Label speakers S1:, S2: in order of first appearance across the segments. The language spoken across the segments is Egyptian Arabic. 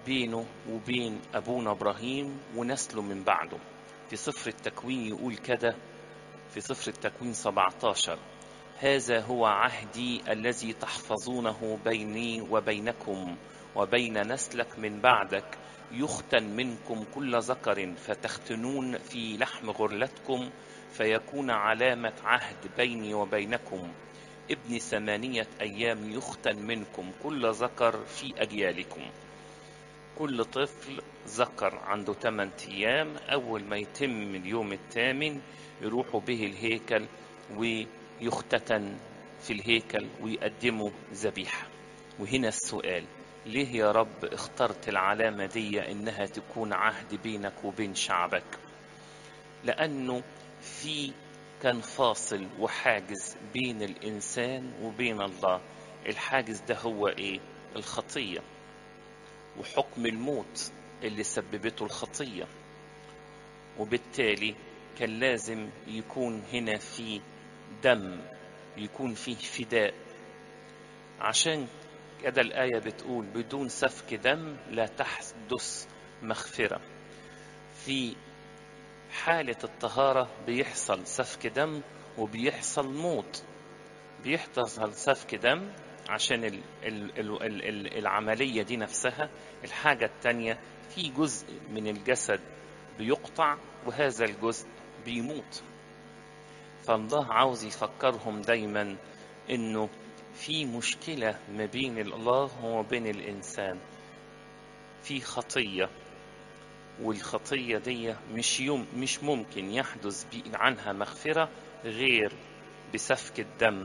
S1: بينه وبين أبونا إبراهيم ونسله من بعده في سفر التكوين يقول كده في سفر التكوين 17 هذا هو عهدي الذي تحفظونه بيني وبينكم وبين نسلك من بعدك يختن منكم كل ذكر فتختنون في لحم غرلتكم فيكون علامة عهد بيني وبينكم ابن ثمانية أيام يختن منكم كل ذكر في أجيالكم كل طفل ذكر عنده 8 أيام أول ما يتم اليوم الثامن يروحوا به الهيكل ويختتن في الهيكل ويقدموا ذبيحة وهنا السؤال ليه يا رب اخترت العلامة دي إنها تكون عهد بينك وبين شعبك لأنه في كان فاصل وحاجز بين الإنسان وبين الله الحاجز ده هو إيه الخطية وحكم الموت اللي سببته الخطية وبالتالي كان لازم يكون هنا في دم يكون فيه فداء عشان كده الآية بتقول بدون سفك دم لا تحدث مغفرة في حالة الطهارة بيحصل سفك دم وبيحصل موت بيحصل سفك دم عشان ال ال ال ال ال العملية دي نفسها الحاجة التانية في جزء من الجسد بيقطع وهذا الجزء بيموت فالله عاوز يفكرهم دايما انه في مشكلة ما بين الله وما بين الإنسان في خطية والخطية دي مش يوم مش ممكن يحدث عنها مغفرة غير بسفك الدم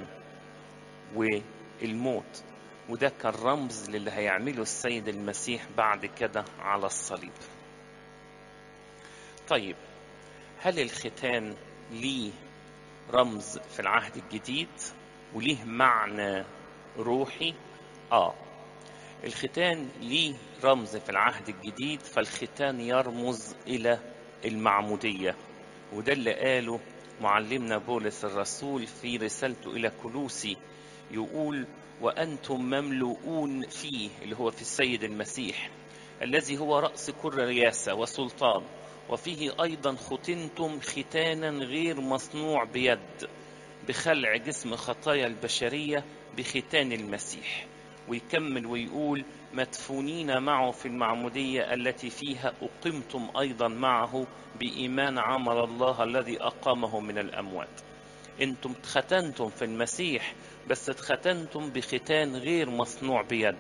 S1: والموت وده كان رمز للي هيعمله السيد المسيح بعد كده على الصليب طيب هل الختان ليه رمز في العهد الجديد وليه معنى روحي اه الختان ليه رمز في العهد الجديد فالختان يرمز الى المعموديه وده اللي قاله معلمنا بولس الرسول في رسالته الى كلوسي يقول وانتم مملوءون فيه اللي هو في السيد المسيح الذي هو راس كل رياسه وسلطان وفيه ايضا ختنتم ختانا غير مصنوع بيد بخلع جسم خطايا البشريه بختان المسيح ويكمل ويقول مدفونين معه في المعموديه التي فيها اقمتم ايضا معه بايمان عمل الله الذي اقامه من الاموات انتم اتختنتم في المسيح بس اتختنتم بختان غير مصنوع بيد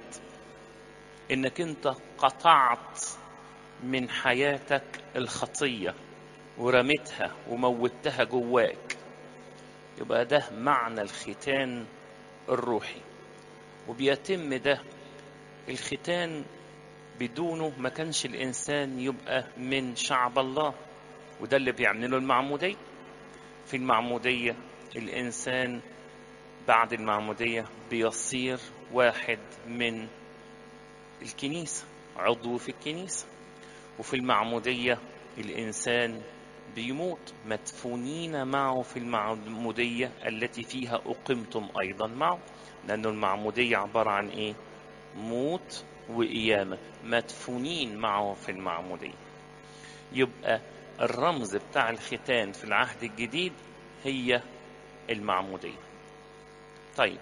S1: انك انت قطعت من حياتك الخطيه ورميتها وموتها جواك يبقى ده معنى الختان الروحي وبيتم ده الختان بدونه ما كانش الانسان يبقى من شعب الله وده اللي بيعمله المعموديه في المعموديه الانسان بعد المعموديه بيصير واحد من الكنيسه عضو في الكنيسه وفي المعموديه الانسان بيموت مدفونين معه في المعمودية التي فيها أقمتم أيضا معه لأن المعمودية عبارة عن إيه؟ موت وقيامة مدفونين معه في المعمودية يبقى الرمز بتاع الختان في العهد الجديد هي المعمودية طيب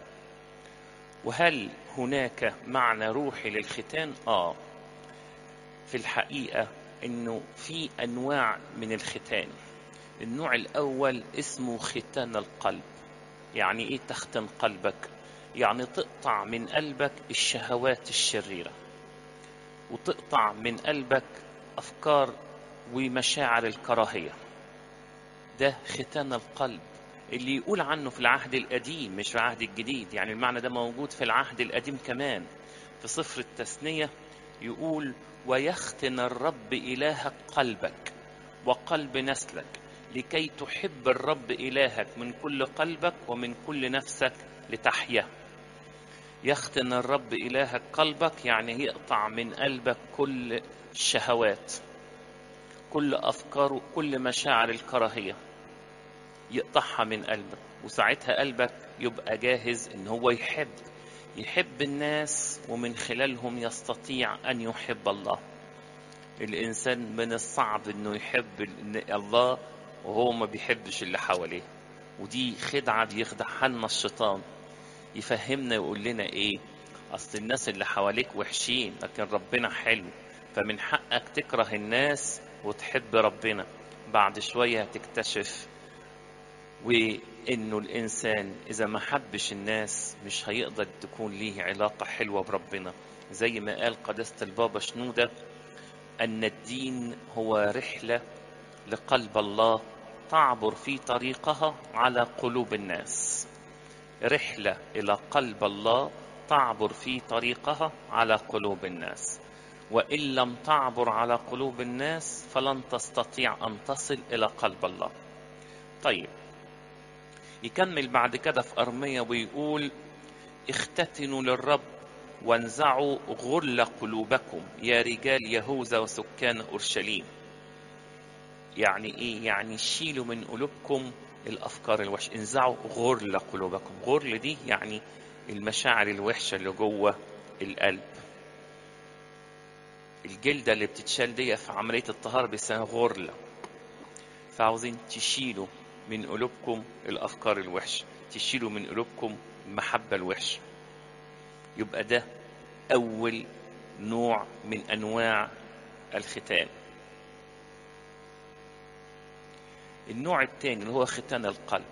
S1: وهل هناك معنى روحي للختان؟ آه في الحقيقة انه في انواع من الختان النوع الاول اسمه ختان القلب يعني ايه تختن قلبك يعني تقطع من قلبك الشهوات الشريره وتقطع من قلبك افكار ومشاعر الكراهيه ده ختان القلب اللي يقول عنه في العهد القديم مش في العهد الجديد يعني المعنى ده موجود في العهد القديم كمان في سفر التثنيه يقول ويختن الرب إلهك قلبك وقلب نسلك لكي تحب الرب إلهك من كل قلبك ومن كل نفسك لتحيا يختن الرب إلهك قلبك يعني يقطع من قلبك كل الشهوات كل أفكار كل مشاعر الكراهية يقطعها من قلبك وساعتها قلبك يبقى جاهز إن هو يحب يحب الناس ومن خلالهم يستطيع أن يحب الله الإنسان من الصعب أنه يحب الله وهو ما بيحبش اللي حواليه ودي خدعة بيخدعها لنا الشيطان يفهمنا يقول لنا إيه أصل الناس اللي حواليك وحشين لكن ربنا حلو فمن حقك تكره الناس وتحب ربنا بعد شوية هتكتشف وإنه الإنسان إذا ما حبش الناس مش هيقدر تكون ليه علاقة حلوة بربنا زي ما قال قداسة البابا شنودة أن الدين هو رحلة لقلب الله تعبر في طريقها على قلوب الناس رحلة إلى قلب الله تعبر في طريقها على قلوب الناس وإن لم تعبر على قلوب الناس فلن تستطيع أن تصل إلى قلب الله طيب يكمل بعد كده في أرمية ويقول اختتنوا للرب وانزعوا غل قلوبكم يا رجال يهوذا وسكان أورشليم يعني إيه؟ يعني شيلوا من قلوبكم الأفكار الوحشة انزعوا غرل قلوبكم غرل دي يعني المشاعر الوحشة اللي جوه القلب الجلدة اللي بتتشال دي في عملية الطهارة بيسموها غرلة فعاوزين تشيلوا من قلوبكم الأفكار الوحشة تشيلوا من قلوبكم المحبة الوحشة يبقى ده أول نوع من أنواع الختان النوع الثاني اللي هو ختان القلب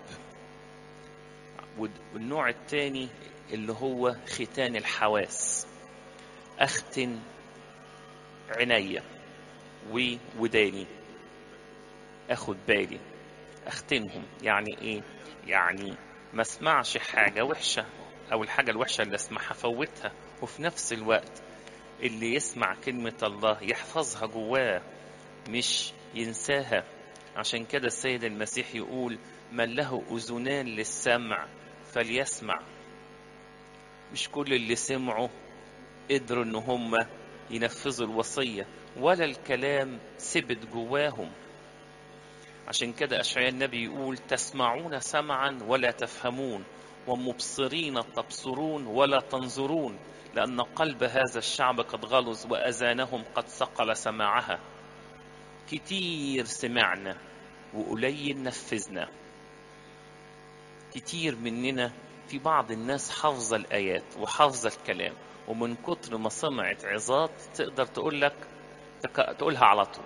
S1: والنوع الثاني اللي هو ختان الحواس أختن عينيا ووداني اخد بالي اختنهم يعني ايه يعني ما اسمعش حاجة وحشة او الحاجة الوحشة اللي اسمعها فوتها وفي نفس الوقت اللي يسمع كلمة الله يحفظها جواه مش ينساها عشان كده السيد المسيح يقول من له أذنان للسمع فليسمع مش كل اللي سمعوا قدروا ان هم ينفذوا الوصية ولا الكلام ثبت جواهم عشان كده أشعياء النبي يقول تسمعون سمعا ولا تفهمون ومبصرين تبصرون ولا تنظرون لأن قلب هذا الشعب قد غلظ وأذانهم قد صقل سماعها كتير سمعنا وقليل نفذنا كتير مننا في بعض الناس حافظة الآيات وحافظة الكلام ومن كتر ما سمعت عظات تقدر تقول لك تقولها على طول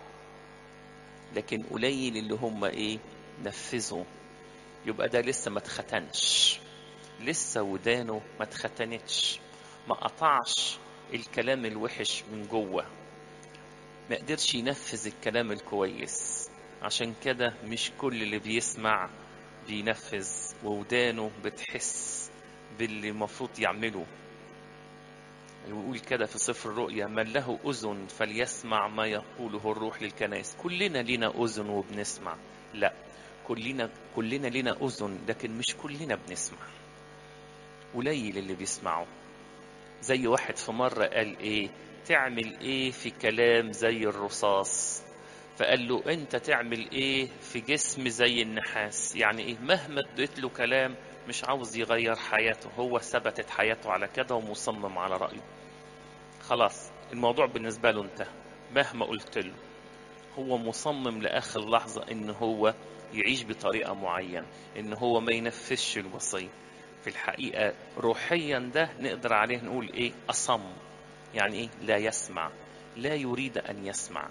S1: لكن قليل اللي هم ايه نفذوا يبقى ده لسه ما اتختنش لسه ودانه ما اتختنتش ما قطعش الكلام الوحش من جوه ما قدرش ينفذ الكلام الكويس عشان كده مش كل اللي بيسمع بينفذ وودانه بتحس باللي المفروض يعمله ويقول كده في سفر الرؤيا من له أذن فليسمع ما يقوله الروح للكنائس كلنا لنا أذن وبنسمع لا كلنا كلنا لنا أذن لكن مش كلنا بنسمع قليل اللي بيسمعوا زي واحد في مرة قال إيه تعمل إيه في كلام زي الرصاص فقال له أنت تعمل إيه في جسم زي النحاس يعني إيه مهما اديت له كلام مش عاوز يغير حياته هو ثبتت حياته على كده ومصمم على رأيه خلاص الموضوع بالنسبة له انتهى مهما قلت له هو مصمم لآخر لحظة ان هو يعيش بطريقة معينة ان هو ما ينفذش الوصية في الحقيقة روحيا ده نقدر عليه نقول ايه أصم يعني ايه لا يسمع لا يريد أن يسمع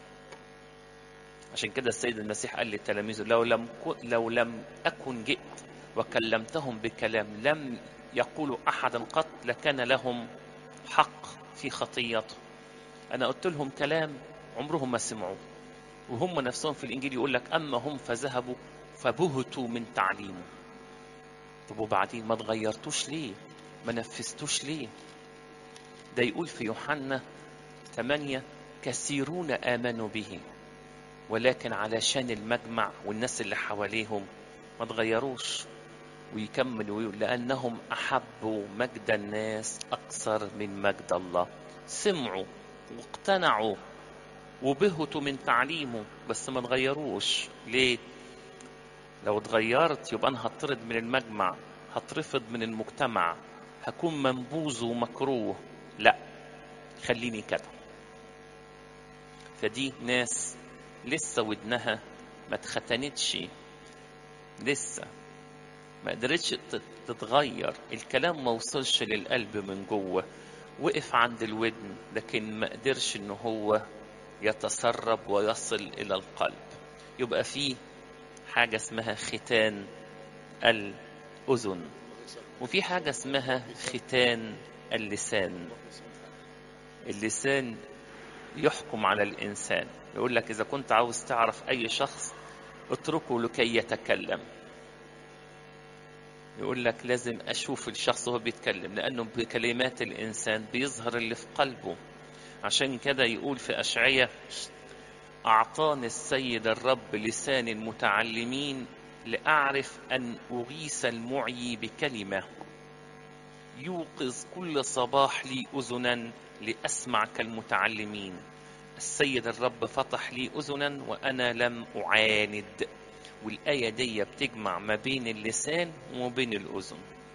S1: عشان كده السيد المسيح قال لتلاميذه لو لم لو لم أكن جئت وكلمتهم بكلام لم يقولوا أحدا قط لكان لهم حق في خطيته أنا قلت لهم كلام عمرهم ما سمعوا وهم نفسهم في الإنجيل يقول لك أما هم فذهبوا فبهتوا من تعليمه طب وبعدين ما تغيرتوش ليه ما نفذتوش ليه ده يقول في يوحنا 8 كثيرون آمنوا به ولكن علشان المجمع والناس اللي حواليهم ما تغيروش ويكمل ويقول لأنهم أحبوا مجد الناس أكثر من مجد الله سمعوا واقتنعوا وبهتوا من تعليمه بس ما تغيروش ليه لو اتغيرت يبقى أنا هطرد من المجمع هترفض من المجتمع هكون منبوذ ومكروه لا خليني كده فدي ناس لسه ودنها ما اتختنتش لسه ما قدرتش تتغير الكلام ما وصلش للقلب من جوه وقف عند الودن لكن ما قدرش ان هو يتسرب ويصل الى القلب يبقى فيه حاجه اسمها ختان الاذن وفي حاجه اسمها ختان اللسان اللسان يحكم على الانسان يقول لك اذا كنت عاوز تعرف اي شخص اتركه لكي يتكلم يقول لك لازم اشوف الشخص وهو بيتكلم لانه بكلمات الانسان بيظهر اللي في قلبه عشان كده يقول في اشعياء اعطاني السيد الرب لسان المتعلمين لاعرف ان اغيث المعي بكلمه يوقظ كل صباح لي اذنا لاسمع كالمتعلمين السيد الرب فتح لي اذنا وانا لم اعاند والآية دي بتجمع ما بين اللسان وما بين الأذن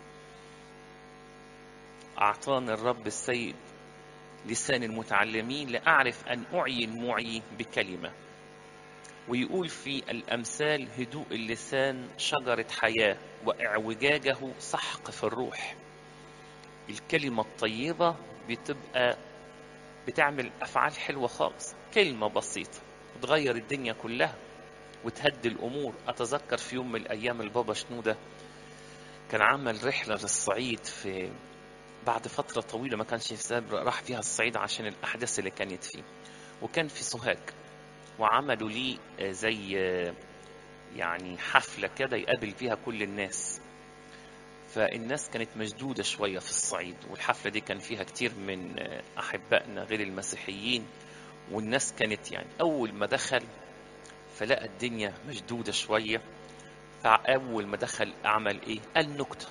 S1: أعطاني الرب السيد لسان المتعلمين لأعرف أن أعي المعي بكلمة ويقول في الأمثال هدوء اللسان شجرة حياة وإعوجاجه سحق في الروح الكلمة الطيبة بتبقى بتعمل أفعال حلوة خالص كلمة بسيطة تغير الدنيا كلها وتهدي الامور اتذكر في يوم من الايام البابا شنوده كان عمل رحله للصعيد في بعد فتره طويله ما كانش يساب راح فيها الصعيد عشان الاحداث اللي كانت فيه وكان في سوهاج وعملوا ليه زي يعني حفله كده يقابل فيها كل الناس فالناس كانت مشدوده شويه في الصعيد والحفله دي كان فيها كتير من احبائنا غير المسيحيين والناس كانت يعني اول ما دخل فلقى الدنيا مشدودة شوية فأول ما دخل عمل إيه؟ قال نكتة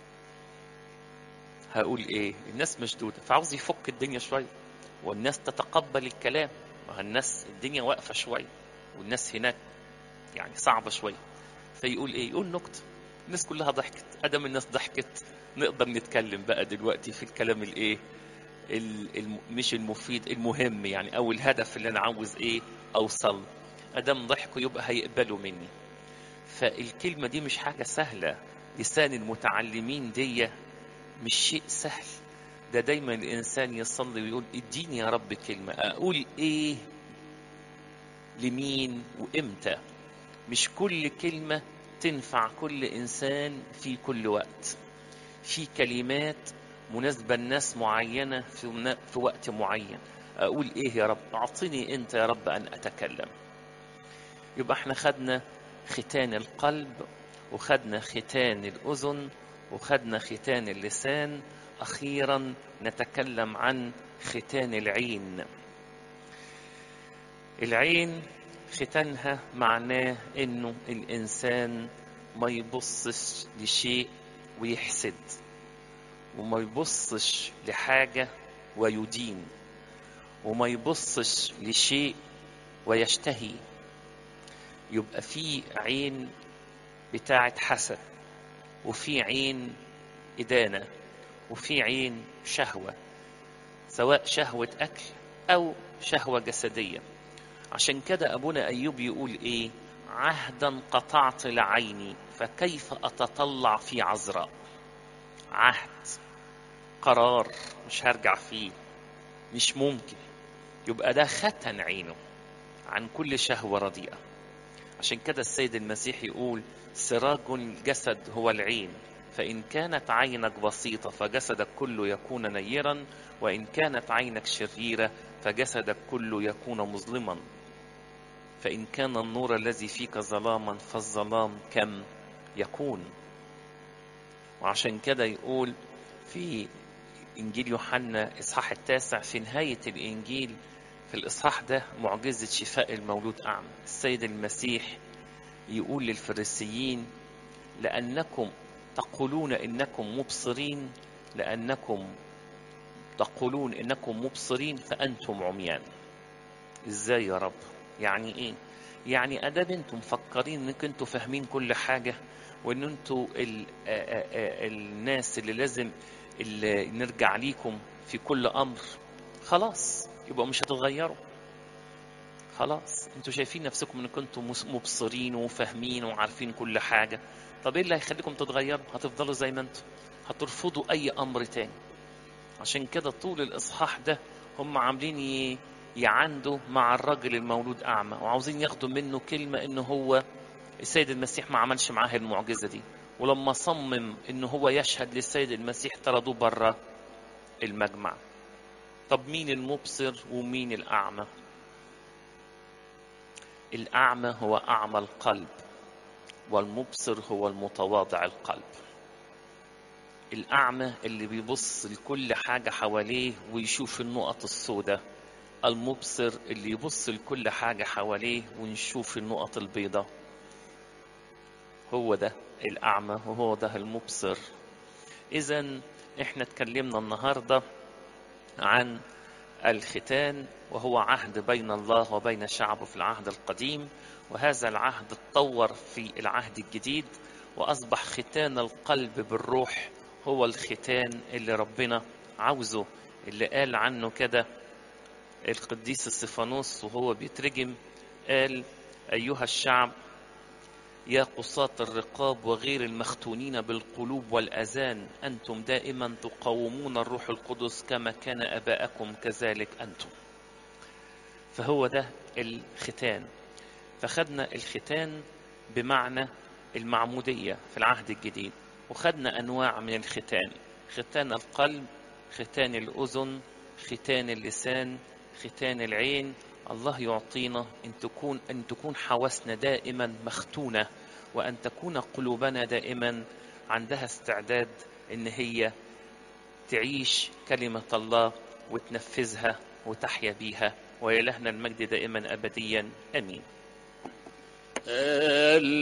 S1: هقول إيه؟ الناس مشدودة فعاوز يفك الدنيا شوية والناس تتقبل الكلام ما الناس الدنيا واقفة شوية والناس هناك يعني صعبة شوية فيقول إيه؟ يقول نكتة الناس كلها ضحكت أدم الناس ضحكت نقدر نتكلم بقى دلوقتي في الكلام الإيه؟ مش المفيد المهم يعني أو الهدف اللي أنا عاوز إيه؟ أوصل ادام ضحكوا يبقى هيقبلوا مني فالكلمه دي مش حاجه سهله لسان المتعلمين دي مش شيء سهل ده دايما الانسان يصلي ويقول اديني يا رب كلمه اقول ايه لمين وامتى مش كل كلمه تنفع كل انسان في كل وقت في كلمات مناسبه لناس معينه في في وقت معين اقول ايه يا رب اعطني انت يا رب ان اتكلم يبقى احنا خدنا ختان القلب وخدنا ختان الأذن وخدنا ختان اللسان أخيرا نتكلم عن ختان العين العين ختانها معناه انه الانسان ما يبصش لشيء ويحسد وما يبصش لحاجة ويدين وما يبصش لشيء ويشتهي يبقى في عين بتاعة حسد وفي عين إدانة وفي عين شهوة سواء شهوة أكل أو شهوة جسدية عشان كده أبونا أيوب يقول إيه عهدا قطعت لعيني فكيف أتطلع في عذراء عهد قرار مش هرجع فيه مش ممكن يبقى ده ختن عينه عن كل شهوة رديئة عشان كده السيد المسيح يقول سراج الجسد هو العين فإن كانت عينك بسيطة فجسدك كله يكون نيرا وإن كانت عينك شريرة فجسدك كله يكون مظلما فإن كان النور الذي فيك ظلاما فالظلام كم يكون وعشان كده يقول في إنجيل يوحنا إصحاح التاسع في نهاية الإنجيل في الإصحاح ده معجزة شفاء المولود أعمى السيد المسيح يقول للفريسيين لأنكم تقولون إنكم مبصرين لأنكم تقولون إنكم مبصرين فأنتم عميان إزاي يا رب يعني إيه يعني أدام أنتم مفكرين إنكم أنتم فاهمين كل حاجة وإن أنتم ال... الناس اللي لازم اللي نرجع ليكم في كل امر خلاص يبقى مش هتتغيروا خلاص انتوا شايفين نفسكم ان كنتم مس- مبصرين وفاهمين وعارفين كل حاجه طب ايه اللي هيخليكم تتغيروا هتفضلوا زي ما انتم هترفضوا اي امر تاني عشان كده طول الاصحاح ده هم عاملين ي- يعاندوا مع الراجل المولود اعمى وعاوزين ياخدوا منه كلمه ان هو السيد المسيح ما عملش معاه المعجزه دي ولما صمم ان هو يشهد للسيد المسيح طردوه بره المجمع طب مين المبصر ومين الاعمى الاعمى هو اعمى القلب والمبصر هو المتواضع القلب الأعمى اللي بيبص لكل حاجة حواليه ويشوف النقط السوداء المبصر اللي يبص لكل حاجة حواليه ونشوف النقط البيضاء هو ده الأعمى وهو ده المبصر إذا إحنا اتكلمنا النهاردة عن الختان وهو عهد بين الله وبين شعبه في العهد القديم وهذا العهد اتطور في العهد الجديد وأصبح ختان القلب بالروح هو الختان اللي ربنا عاوزه اللي قال عنه كده القديس استفانوس وهو بيترجم قال أيها الشعب يا قصاة الرقاب وغير المختونين بالقلوب والأذان أنتم دائما تقاومون الروح القدس كما كان أباءكم كذلك أنتم فهو ده الختان فخدنا الختان بمعنى المعمودية في العهد الجديد وخدنا أنواع من الختان ختان القلب ختان الأذن ختان اللسان ختان العين الله يعطينا أن تكون أن تكون حواسنا دائما مختونة وأن تكون قلوبنا دائما عندها استعداد أن هي تعيش كلمة الله وتنفذها وتحيا بيها ويلهنا المجد دائما أبديا أمين